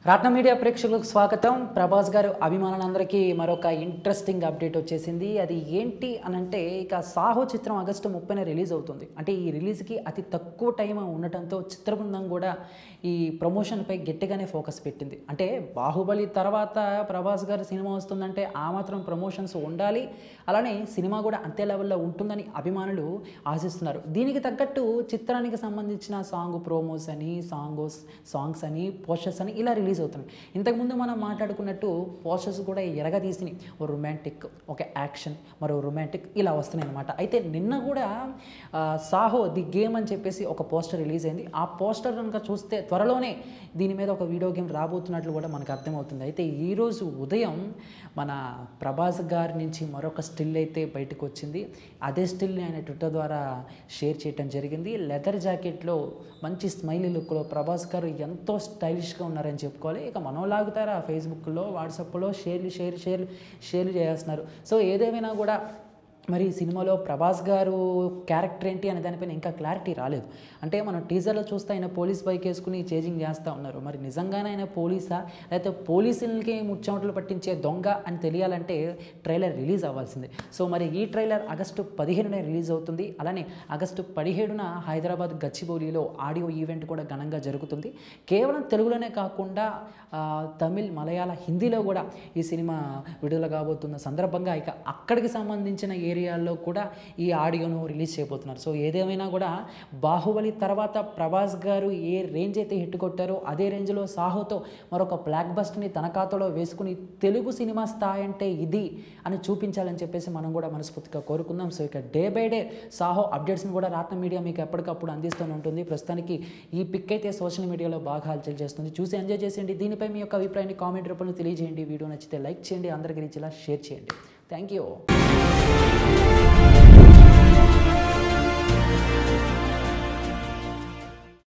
రత్న media ప్రేక్షకులకు స్వాగతం ప్రభాస్ గారు అభిమానులందరికీ మరొక ఇంట్రెస్టింగ్ అప్డేట్ వచ్చేసింది అది ఏంటి అని అంటే ఇక సాహో చిత్రం ఆగస్టు ముప్పైన రిలీజ్ అవుతుంది అంటే ఈ రిలీజ్కి అతి తక్కువ టైం ఉండటంతో చిత్రబృందం కూడా ఈ ప్రమోషన్పై గట్టిగానే ఫోకస్ పెట్టింది అంటే బాహుబలి తర్వాత ప్రభాస్ గారి సినిమా వస్తుందంటే ఆ మాత్రం ప్రమోషన్స్ ఉండాలి అలానే సినిమా కూడా అంతే లెవెల్లో ఉంటుందని అభిమానులు ఆశిస్తున్నారు దీనికి తగ్గట్టు చిత్రానికి సంబంధించిన సాంగ్ ప్రోమోస్ అని సాంగోస్ సాంగ్స్ అని పోస్టర్స్ అని ఇలా రిలీజ్ అవుతున్నాయి ఇంతకుముందు మనం మాట్లాడుకున్నట్టు పోస్టర్స్ కూడా ఎరగదీసినాయి ఓ రొమాంటిక్ ఒక యాక్షన్ మరో రొమాంటిక్ ఇలా వస్తున్నాయి అనమాట అయితే నిన్న కూడా ఆ, సాహో ది గేమ్ అని చెప్పేసి ఒక పోస్టర్ రిలీజ్ అయింది ఆ పోస్టర్ కనుక చూస్తే త్వరలోనే దీని మీద ఒక వీడియో గేమ్ రాబోతున్నట్లు కూడా మనకు అర్థమవుతుంది అయితే ఈరోజు ఉదయం మన ప్రభాస్ గారి నుంచి మరొక స్టిల్ అయితే బయటకు వచ్చింది అదే స్టిల్ని ఆయన ట్విట్టర్ ద్వారా షేర్ చేయడం జరిగింది లెదర్ జాకెట్లో మంచి స్మైలీ లుక్లో ప్రభాస్ గారు ఎంతో స్టైలిష్గా ఉన్నారని చెప్పుకోవాలి ఇక మనం లాగుతారా ఫేస్బుక్లో వాట్సాప్లో షేర్లు షేర్ షేర్లు షేర్లు చేస్తున్నారు సో ఏదేమైనా కూడా మరి ఈ సినిమాలో ప్రభాస్ గారు క్యారెక్టర్ ఏంటి అనే దానిపైన ఇంకా క్లారిటీ రాలేదు అంటే మనం టీజర్లో చూస్తే ఆయన పోలీస్ బైక్ వేసుకుని చేజింగ్ చేస్తూ ఉన్నారు మరి నిజంగానే ఆయన పోలీసా లేకపోతే పోలీసులకి ముచ్చమటలు పట్టించే దొంగ అని తెలియాలంటే ట్రైలర్ రిలీజ్ అవ్వాల్సిందే సో మరి ఈ ట్రైలర్ ఆగస్టు పదిహేనున రిలీజ్ అవుతుంది అలానే ఆగస్టు పదిహేడున హైదరాబాద్ గచ్చిబౌలిలో ఆడియో ఈవెంట్ కూడా ఘనంగా జరుగుతుంది కేవలం తెలుగులోనే కాకుండా ఆ, తమిళ్ మలయాళ హిందీలో కూడా ఈ సినిమా విడుదల కాబోతున్న సందర్భంగా ఇక అక్కడికి సంబంధించిన ఏరియాల్లో కూడా ఈ ఆడియోను రిలీజ్ చేయబోతున్నారు సో ఏదేమైనా కూడా బాహుబలి తర్వాత ప్రభాస్ గారు ఏ రేంజ్ అయితే హిట్ కొట్టారో అదే రేంజ్లో సాహోతో మరొక బ్లాక్ బస్ట్ని తన ఖాతాలో వేసుకుని తెలుగు సినిమా స్థాయి అంటే ఇది అని చూపించాలని చెప్పేసి మనం కూడా మనస్ఫూర్తిగా కోరుకుందాం సో ఇక డే బై డే సాహో అప్డేట్స్ని కూడా రాత్న మీడియా మీకు ఎప్పటికప్పుడు అందిస్తూనే ఉంటుంది ప్రస్తుతానికి ఈ పిక్ అయితే సోషల్ మీడియాలో బాగా హల్చల్ చేస్తుంది చూసి ఎంజాయ్ చేసేయండి దీనిపై మీ యొక్క అభిప్రాయాన్ని కామెంట్ రూపంలో తెలియజేయండి వీడియో నచ్చితే లైక్ చేయండి అందరికీ రీచ్లా షేర్ చేయండి థ్యాంక్ యూ